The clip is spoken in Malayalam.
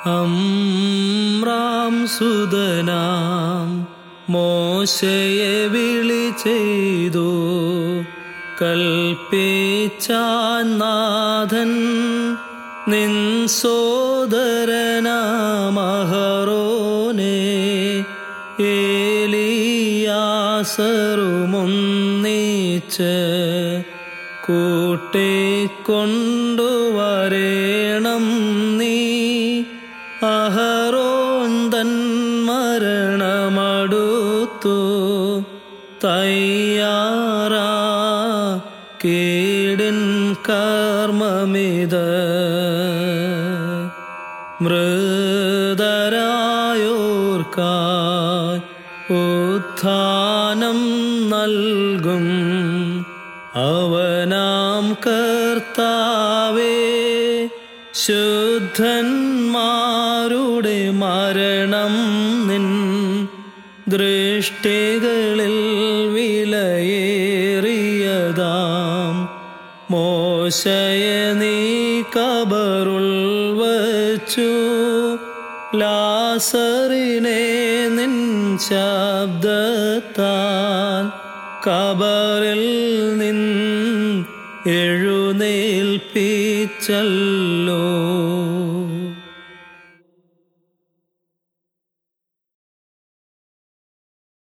അമ്രാം സുതനാം മോശയെ വിളി ചെയ്തു കൽപ്പിച്ചാൻ നാഥൻ നിൻ സോദരനാമഹറോനെ ഏലിയാസറുമൊന്നിച്ച് കൂട്ടിക്കൊണ്ടുവരേണം നീ അഹറോൻ തൻ മരണമടുത്തു തയ്യാറാ കീടിൻ കർമ്മമിത് മൃതരായോർക്കായി ഉത്ഥാനം നൽകും അവനാം കർത്താവേ ശുദ്ധന്മാരുടെ മരണം നിൻ ദൃഷ്ടികളിൽ വിലയേറിയതാം മോശയെ നീ കബറുൾ വച്ചു ലാസറിനെ നിൻ ശബ്ദത്താൽ കബറിൽ നിൻ എഴുന്നേൽപ്പിച്ചല്ലോ